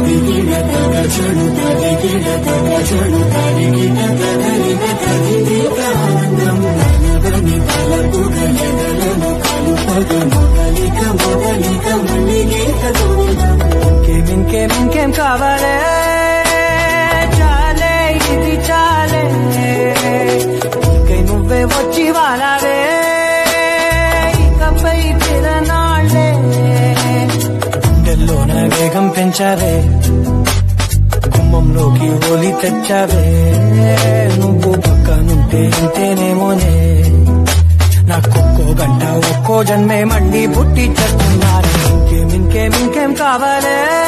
తదిగిడ తగ చెడు తదిగిడ తగ చెడు తదిగిడ తగరిగ తదిగిడ ఆనందం నలగని తలకు గలగలను కలుపగ మొదలిక మొదలిక మల్లిగీత గోవిందం ఇంకేం ఇంకేం ఇంకేం కావాలే చాలే ఇది చాలే ఇంకై నువ్వే వచ్చి వాలావే ఇకపై తిరనాళ్ళే గుండెల్లోన వేగం పెంచావే గుమ్మంలోకి హోలీ తెచ్చావే నువ్వు పక్కనుంటే ఇంతేనేమోనే నాకొక్కో గంట ఒక్కో జన్మే మళ్ళీ పుట్టి చేస్తున్నారు ఇంకేం ఇంకేం ఇంకేం కావాలే